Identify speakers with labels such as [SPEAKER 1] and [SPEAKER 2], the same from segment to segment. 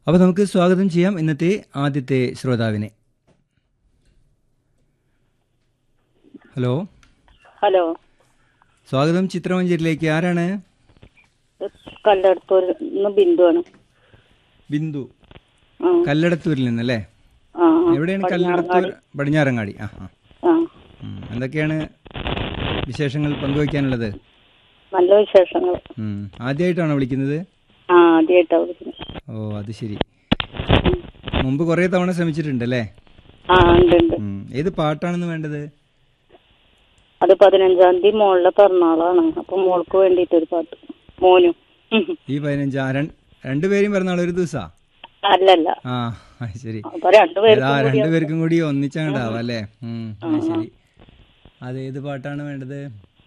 [SPEAKER 1] അപ്പോൾ നമുക്ക് സ്വാഗതം ചെയ്യാം ഇന്നത്തെ ആദ്യത്തെ ശ്രോതാവിനെ ഹലോ
[SPEAKER 2] ഹലോ
[SPEAKER 1] സ്വാഗതം ചിത്രമഞ്ചേരിയിലേക്ക് ആരാണ്
[SPEAKER 2] കല്ലടത്തൂർ നിന്ന് ബിന്ദുവാണ്
[SPEAKER 1] ബിന്ദു
[SPEAKER 2] ആ,
[SPEAKER 1] കല്ലടത്തൂരിൽ നിന്നല്ലേ
[SPEAKER 2] ആ, ആ.
[SPEAKER 1] എവിടെയാണ് കല്ലടത്തൂർ പടിഞ്ഞാറങ്ങാടി ആ ആ
[SPEAKER 2] ആ
[SPEAKER 1] ഉം. എന്തൊക്കെയാണ് വിശേഷങ്ങൾ പങ്കുവയ്ക്കാനുള്ളത്
[SPEAKER 2] നല്ല വിശേഷങ്ങൾ
[SPEAKER 1] ഉം. ആദ്യമായിട്ടാണോ വിളിക്കുന്നത്
[SPEAKER 2] ആ ആദ്യമായിട്ടാ വിളിക്കുന്നത്
[SPEAKER 1] ഓ അത് ശരി മുമ്പ് കുറേ തവണ ശ്രമിച്ചിട്ടുണ്ടല്ലേ
[SPEAKER 2] ആ ഉണ്ട് ഉണ്ട്
[SPEAKER 1] ഉം. ഏത് പാട്ടാണെന്ന് വേണ്ടത്
[SPEAKER 2] അത് പതിനഞ്ചാം തീയതി മോളുടെ പിറന്നാളാണ് അപ്പൊ മോൾക്ക് വേണ്ടിയിട്ട് ഒരു പാട്ട് മോനും ഉം.
[SPEAKER 1] ഈ പതിനഞ്ച് ആ രണ്ട് രണ്ടുപേരും പിറന്നാൾ ഒരു ദിവസാ
[SPEAKER 2] അല്ലല്ല
[SPEAKER 1] ആ അത് ശരി
[SPEAKER 2] അപ്പൊ രണ്ടുപേരും
[SPEAKER 1] ആ രണ്ടുപേർക്കും കൂടി ഒന്നിച്ചങ്ങണ്ടാവും അല്ലേ ഉം, അത് ശരി അത് ഏത് പാട്ടാണ് വേണ്ടത്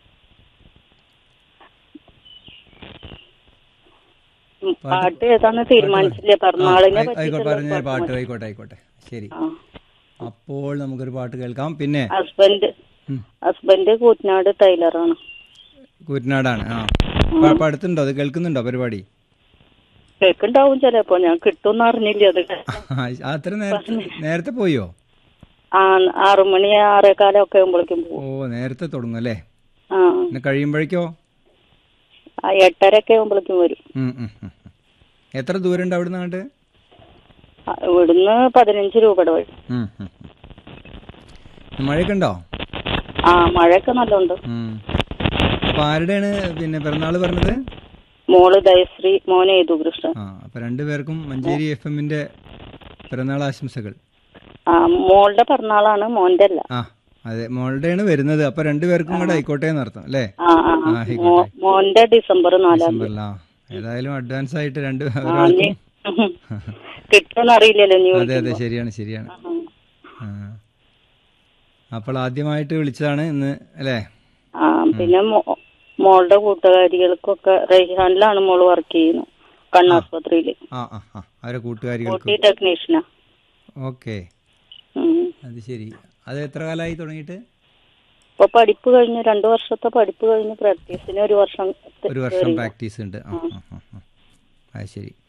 [SPEAKER 2] പാട്ട് ഏതാന്ന് തീരുമാനിച്ചില്ലേ പിറന്നാളിനെ
[SPEAKER 1] ആയി- ആയിക്കോട്ടെ
[SPEAKER 2] പറ്റിയിട്ടുള്ള
[SPEAKER 1] പറഞ്ഞ പാട്ട് ആയിക്കോട്ടെ ആയിക്കോട്ടെ ശരി
[SPEAKER 2] ആ.
[SPEAKER 1] അപ്പോൾ നമുക്കൊരു പാട്ട് കേൾക്കാം പിന്നെ
[SPEAKER 2] ഹസ്ബൻഡ്
[SPEAKER 1] ഉം,
[SPEAKER 2] ഹസ്ബൻഡ് കൂറ്റനാട് ടൈലറാണ്
[SPEAKER 1] കൂറ്റനാടാണ് ആ പ- അപ്പൊ അടുത്തുണ്ടോ അത് കേൾക്കുന്നുണ്ടോ പരിപാടി
[SPEAKER 2] കേക്കുണ്ടാവും ചിലപ്പോ ഞാൻ കിട്ടുമെന്ന് അറിഞ്ഞില്ല അത്
[SPEAKER 1] ആ, അത്ര നേരത്തെ നേരത്തെ പോയോ
[SPEAKER 2] ആ ആറു മണി ആറേകാലം ഒക്കെ ആകുമ്പോഴേക്കും
[SPEAKER 1] ഓ
[SPEAKER 2] പോകും
[SPEAKER 1] നേരത്തെ തുടങ്ങും അല്ലേ
[SPEAKER 2] ആ
[SPEAKER 1] പിന്നെ കഴിയുമ്പോഴേക്കോ
[SPEAKER 2] ആ എട്ടര ഒക്കെ ആകുമ്പോഴേക്കും വരും
[SPEAKER 1] ഉം, ഉം, ഉം. എത്ര ദൂരം ഉണ്ട് അവിടുന്ന് അങ്ങോട്ട്
[SPEAKER 2] ആ, ഇവിടുന്ന് പതിനഞ്ച് രൂപയുടെ വഴി
[SPEAKER 1] ഉം, ഉം, ഉം. മഴയൊക്കെ ഉണ്ടോ
[SPEAKER 2] ആ മഴയൊക്കെ നല്ലുണ്ട്
[SPEAKER 1] ഉം. അപ്പൊ ആരുടെയാണ് പിന്നെ പിറന്നാള് പറഞ്ഞത്
[SPEAKER 2] മോള് ദയശ്രീ മോനെ യേതുകൃഷ്ണൻ
[SPEAKER 1] ആ അപ്പൊ രണ്ടുപേർക്കും മഞ്ചേരി എഫ് എമ്മിന്റെ പിറന്നാൾ ആശംസകൾ
[SPEAKER 2] ആ മോളുടെ പിറന്നാളാണ് മോന്റെ അല്ല
[SPEAKER 1] ആ അതെ മോളുടെയാണ് വരുന്നത് അപ്പൊ രണ്ടുപേർക്കും കൂടെ ആയിക്കോട്ടെ എന്നർത്ഥം അല്ലേ
[SPEAKER 2] ആ ആ ആ.
[SPEAKER 1] ആ, ആയിക്കോട്ടെ.
[SPEAKER 2] മോ- മോന്റെ ഡിസംബർ നാലാം തീയതി
[SPEAKER 1] ഡിസംബറിലാ ഏതായാലും അഡ്വാൻസ് ആയിട്ട് രണ്ട്
[SPEAKER 2] ആ,
[SPEAKER 1] ഒരാൾക്കും
[SPEAKER 2] ഇനി കിട്ടുമെന്ന് അറിയില്ലല്ലോ നീ
[SPEAKER 1] അതെ അതെ ശരിയാണ് ശരിയാണ് ആ. അപ്പോൾ ആദ്യമായിട്ട് വിളിച്ചതാണ് ഇന്ന് അല്ലേ
[SPEAKER 2] ആ പിന്നെ മോ- മോളുടെ കൂട്ടുകാരികൾക്കൊക്കെ റെയ്ഹാനിലാണ് മോള് വർക്ക് ചെയ്യുന്നത് കണ്ണാസ്പത്രിയില്
[SPEAKER 1] ആ ആ ആ അവരെ കൂട്ടുകാരികൾക്ക്
[SPEAKER 2] ഊട്ടി ടെക്നീഷ്യനാ
[SPEAKER 1] ഓക്കെ
[SPEAKER 2] ഉം.
[SPEAKER 1] അത് ശരി അത് എത്ര കാലമായി തുടങ്ങിയിട്ട്
[SPEAKER 2] ഇപ്പൊ പഠിപ്പ് കഴിഞ്ഞ് രണ്ടു വർഷത്തെ പഠിപ്പ് കഴിഞ്ഞ് പ്രാക്ടീസിന് ഒരു വർഷം
[SPEAKER 1] ഒരു വർഷം പ്രാക്ടീസ് ഉണ്ട് ആ ആ ആ ആ. അത് ശരി